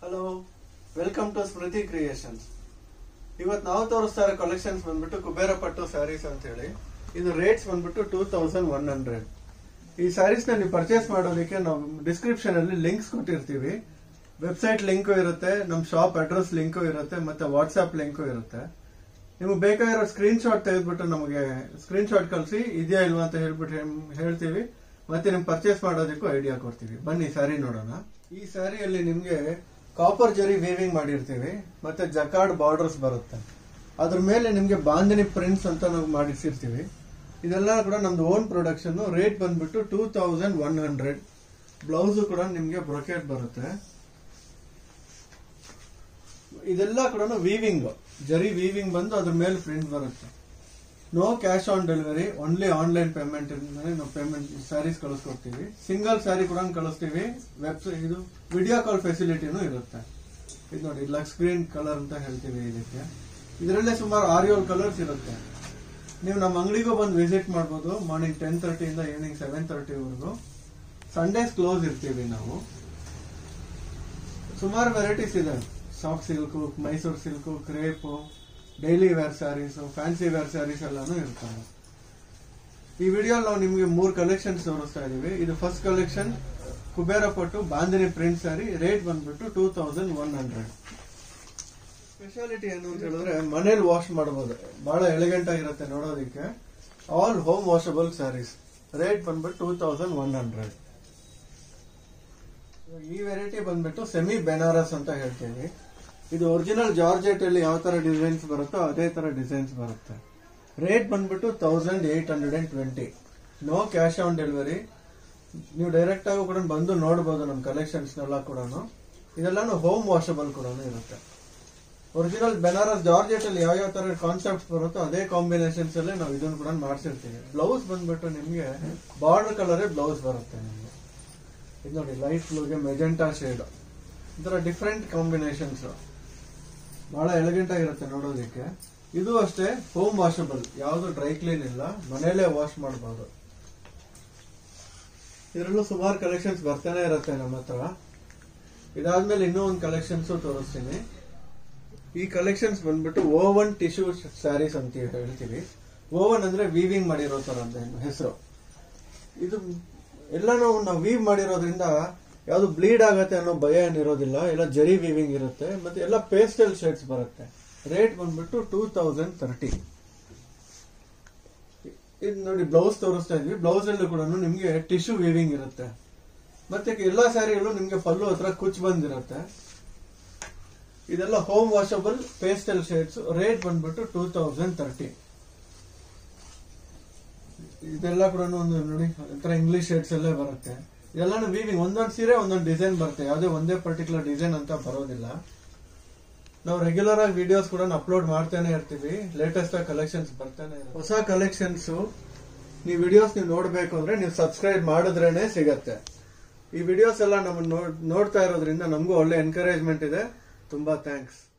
hello welcome to Smriti creations ಇವತ್ತು ನಾವು ತೋರಿಸ್ತಾ ಇರೋ ಕಲೆಕ್ಷನ್ಸ್ ಬಂದ್ಬಿಟ್ಟು ಕುಬೇರ ಪಟ್ಟು ಸ್ಯಾರೀಸ್ ಅಂತ ಹೇಳಿ ಇದು ರೇಟ್ಸ್ ಬಂದ್ಬಿಟ್ಟು ಟೂ ತೌಸಂಡ್ ಒನ್ ಹಂಡ್ರೆಡ್ ಈ ಸ್ಯಾರೀಸ್ ನ ನೀವು ಪರ್ಚೇಸ್ ಮಾಡೋದಕ್ಕೆ ನಾವು ಡಿಸ್ಕ್ರಿಪ್ಷನ್ ಅಲ್ಲಿ ಲಿಂಕ್ಸ್ ಕೊಟ್ಟಿರ್ತೀವಿ ವೆಬ್ಸೈಟ್ ಲಿಂಕು ಇರುತ್ತೆ ನಮ್ಮ ಶಾಪ್ ಅಡ್ರೆಸ್ ಲಿಂಕು ಇರುತ್ತೆ ಮತ್ತೆ ವಾಟ್ಸ್ಆಪ್ ಲಿಂಕು ಇರುತ್ತೆ ನಿಮ್ಗೆ ಬೇಕಾಗಿರೋ ಸ್ಕ್ರೀನ್ ಶಾಟ್ ತೆಗೆದ್ಬಿಟ್ಟು ನಮಗೆ ಸ್ಕ್ರೀನ್ ಶಾಟ್ ಕಳಿಸಿ ಇದೆಯಾ ಇಲ್ವಾ ಅಂತ ಹೇಳ್ಬಿಟ್ಟು ಹೇಮ್- ಹೇಳ್ತೀವಿ ಮತ್ತೆ ನಿಮ್ಗೆ ಪರ್ಚೇಸ್ ಮಾಡೋದಕ್ಕೂ ಐಡಿಯಾ ಕೊಡ್ತೀವಿ ಬನ್ನಿ ಸ್ಯಾರಿ ನೋಡೋಣ ಈ ಸ್ಯಾರಿಯಲ್ಲಿ ನಿಮ್ಗೆ ಕಾಪರ್ ಜರಿ ವೀವಿಂಗ್ ಮಾಡಿರ್ತೀವಿ ಮತ್ತೆ ಜಕಾರ್ಡ್ ಬಾರ್ಡರ್ಸ್ ಬರುತ್ತೆ ಅದ್ರ ಮೇಲೆ ನಿಮ್ಗೆ ಬಾಂಧನಿ ಪ್ರಿಂಟ್ಸ್ ಅಂತ ನಾವು ಮಾಡಿಸಿರ್ತೀವಿ ಇದೆಲ್ಲ ಕೂಡ ನಮ್ದು ಓನ್ ಪ್ರೊಡಕ್ಷನ್ ರೇಟ್ ಬಂದ್ಬಿಟ್ಟು two thousand one hundred blouse ಕೂಡ ನಿಮ್ಗೆ ಬ್ರೊಕೆಟ್ ಬರುತ್ತೆ ಇದೆಲ್ಲ ಕೂಡ ವೀವಿಂಗ್ ಜರಿ ವೀವಿಂಗ್ ಬಂದು ಅದ್ರ ಮೇಲೆ ಪ್ರಿಂಟ್ ಬರುತ್ತೆ no cash on delivery only online payment ಇಂದಾನೆ ನಾವು ಪೇಮೆಂಟ್ ಸ್ಯಾರೀಸ್ ಕಳಿಸ್ಕೊಡ್ತೀವಿ ಸಿಂಗಲ್ ಸ್ಯಾರಿ ಕೂಡ ಕಳಿಸ್ತೀವಿ ವೆಬ್ಸೈಟ್ ಇದು ವಿಡಿಯೋ ಕಾಲ್ ಫೆಸಿಲಿಟಿನೂ ಇರುತ್ತೆ ಇದು ನೋಡಿ ಲಕ್ಸ್ ಗ್ರೀನ್ ಕಲರ್ ಅಂತ ಹೇಳ್ತೀವಿ ಇದಕ್ಕೆ ಇದರಲ್ಲೇ ಸುಮಾರು ಆರು ಏಳು ಕಲರ್ಸ್ ಇರುತ್ತೆ ನೀವು ನಮ್ಮ ಅಂಗಡಿಗೂ ಬಂದು ವಿಸಿಟ್ ಮಾಡ್ಬೋದು ಮಾರ್ನಿಂಗ್ ಟೆನ್ ತರ್ಟಿಯಿಂದ ಈವ್ನಿಂಗ್ ಸೆವೆನ್ ತರ್ಟಿವರೆಗೂ ಸಂಡೇಸ್ ಕ್ಲೋಸ್ ಇರ್ತೀವಿ ನಾವು ಸುಮಾರು ವೆರೈಟೀಸ್ ಇದೆ soft silk Mysuru silk crepe daily wear sarees fancy wear sarees ಎಲ್ಲಾನು ಇರ್ತವೆ ಈ ವಿಡಿಯೋ ನಾವು ನಿಮಗೆ ಮೂರು ಕಲೆಕ್ಷನ್ಸ್ ತೋರಿಸ್ತಾ ಇದೀವಿ ಇದು first collection Kubera Pattu Bandhani print saree rate ಬಂದ್ಬಿಟ್ಟು two thousand one hundred speciality ಏನು ಅಂತ ಹೇಳಿದ್ರೆ ಮನೇಲಿ ವಾಶ್ ಮಾಡಬಹುದು ಬಹಳ ಎಲಿಗೆಂಟ್ ಆಗಿರುತ್ತೆ ನೋಡೋದಕ್ಕೆ all home washable sarees rate ಬಂದ್ಬಿಟ್ಟು ಟೂ ತೌಸಂಡ್ ಒನ್ ಹಂಡ್ರೆಡ್ ಈ ವೆರೈಟಿ ಬಂದ್ಬಿಟ್ಟು ಸೆಮಿ ಬೆನಾರಸ್ ಅಂತ ಹೇಳ್ತೀವಿ ಇದು ಒರಿಜಿನಲ್ ಜಾರ್ಜೆಟ್ ಅಲ್ಲಿ ಯಾವ ತರ ಡಿಸೈನ್ಸ್ ಬರುತ್ತೋ ಅದೇ ತರ ಡಿಸೈನ್ಸ್ ಬರುತ್ತೆ ರೇಟ್ ಬಂದ್ಬಿಟ್ಟು thousand eight hundred and twenty no cash on delivery ನೀವು ಡೈರೆಕ್ಟ್ ಆಗಿ ಕೂಡ ಬಂದು ನೋಡಬಹುದು ನಮ್ಮ ಕಲೆಕ್ಷನ್ಸ್ ಎಲ್ಲ ಕೂಡ ಇದೆಲ್ಲಾನು ಹೋಮ್ ವಾಷಬಲ್ ಕೂಡ ಇರುತ್ತೆ ಒರಿಜಿನಲ್ ಬೆನಾರಸ್ ಜಾರ್ಜೆಟ್ ಅಲ್ಲಿ ಯಾವ ಯಾವ ತರ ಕಾನ್ಸೆಪ್ಟ್ಸ್ ಬರುತ್ತೋ ಅದೇ ಕಾಂಬಿನೇಷನ್ಸ್ ಅಲ್ಲೇ ನಾವು ಇದನ್ನು ಕೂಡ ಮಾಡಿಸಿರ್ತೀವಿ ಬ್ಲೌಸ್ ಬಂದ್ಬಿಟ್ಟು ನಿಮ್ಗೆ ಬಾರ್ಡರ್ ಕಲರೇ ಬ್ಲೌಸ್ ಬರುತ್ತೆ ನಿಮ್ಗೆ ಇದು ನೋಡಿ ಲೈಟ್ ಬ್ಲೂಗೆ ಮೆಜೆಂಟಾ ಶೇಡ್ ಇದರ ಡಿಫ್ರೆಂಟ್ ಕಾಂಬಿನೇಷನ್ಸ್ ಬಹಳ ಎಲಿಗೆಂಟ್ ಆಗಿರುತ್ತೆ ನೋಡೋದಕ್ಕೆ ಇದು ಅಷ್ಟೇ ಹೋಮ್ ವಾಷಬಲ್ ಯಾವುದು ಡ್ರೈ ಕ್ಲೀನ್ ಇಲ್ಲ ಮನೆಯಲ್ಲೇ ವಾಶ್ ಮಾಡಬಹುದು ಇದರಲ್ಲೂ ಸುಮಾರು ಕಲೆಕ್ಷನ್ಸ್ ಬರ್ತಾನೆ ಇರುತ್ತೆ ನಮ್ಮ ಹತ್ರ ಇದಾದ್ಮೇಲೆ ಇನ್ನೂ ಒಂದು ಕಲೆಕ್ಷನ್ಸ್ ತೋರಿಸ್ತೀನಿ ಈ ಕಲೆಕ್ಷನ್ಸ್ ಬಂದ್ಬಿಟ್ಟು ಓವನ್ ಟಿಶ್ಯೂ ಸ್ಯಾರೀಸ್ ಅಂತ ಹೇಳ್ತೀವಿ ಓವನ್ ಅಂದ್ರೆ ವೀವಿಂಗ್ ಮಾಡಿರೋ ತರ ಅಂತ ಹೆಸರು ಇದು ಎಲ್ಲಾನು ನಾವು ವೀವ್ ಮಾಡಿರೋದ್ರಿಂದ ಯಾವ್ದು ಬ್ಲೀಡ್ ಆಗತ್ತೆ ಅನ್ನೋ ಭಯ ಏನಿರೋದಿಲ್ಲ ಎಲ್ಲ ಜರಿ ವೀವಿಂಗ್ ಇರುತ್ತೆ ಮತ್ತೆ ಎಲ್ಲ ಪೇಸ್ಟಲ್ ಶೇಡ್ಸ್ ಬರುತ್ತೆ ರೇಟ್ ಬಂದ್ಬಿಟ್ಟು ಟೂ ತೌಸಂಡ್ ತರ್ಟಿ ಇದು ನೋಡಿ ಬ್ಲೌಸ್ ತೋರಿಸ್ತಾ ಇದ್ವಿ ಬ್ಲೌಸ್ ಅಲ್ಲೂ ಕೂಡ ನಿಮ್ಗೆ ಟಿಶ್ಯೂ ವೀವಿಂಗ್ ಇರುತ್ತೆ ಮತ್ತೆ ಎಲ್ಲಾ ಸ್ಯಾರಿಗಳು ನಿಮ್ಗೆ ಪಲ್ಲು ಹತ್ರ ಕುಚ್ ಬಂದಿರುತ್ತೆ ಇದೆಲ್ಲ home washable pastel shades rate ಬಂದ್ಬಿಟ್ಟು ಟೂ ತೌಸಂಡ್ ತರ್ಟಿ ಇದೆಲ್ಲ ಕೂಡ ಒಂದು ನೋಡಿ ಒಂಥರ ಇಂಗ್ಲಿಷ್ ಶೇಡ್ಸ್ ಅಲ್ಲೇ ಬರುತ್ತೆ ಇದೆಲ್ಲಾನು ವೀವಿಂಗ್ ಒಂದೊಂದು ಸೀರೆ ಒಂದೊಂದು ಡಿಸೈನ್ ಬರುತ್ತೆ ಯಾವುದೇ ಒಂದೇ ಪರ್ಟಿಕ್ಯುಲರ್ ಡಿಸೈನ್ ಅಂತ ಬರೋದಿಲ್ಲ ನಾವು ರೆಗ್ಯುಲರ್ ಆಗಿ ವಿಡಿಯೋಸ್ ಕೂಡ ಅಪ್ಲೋಡ್ ಮಾಡ್ತಾನೆ ಇರ್ತೀವಿ ಲೇಟೆಸ್ಟ್ ಆಗಿ ಕಲೆಕ್ಷನ್ಸ್ ಬರ್ತಾನೆ ಇರುತ್ತೆ ಹೊಸ ಕಲೆಕ್ಷನ್ಸ್ ನೀವು ವಿಡಿಯೋಸ್ ನೀವು ನೋಡ್ಬೇಕು ಅಂದ್ರೆ ನೀವು ಸಬ್ಸ್ಕ್ರೈಬ್ ಮಾಡಿದ್ರೇನೆ ಸಿಗತ್ತೆ ಈ ವಿಡಿಯೋಸ್ ಎಲ್ಲ ನಮ್ಮ ನೋಡ್ತಾ ಇರೋದ್ರಿಂದ ನಮಗೂ ಒಳ್ಳೆ ಎನ್ಕರೇಜ್ಮೆಂಟ್ ಇದೆ ತುಂಬಾ ಥ್ಯಾಂಕ್ಸ್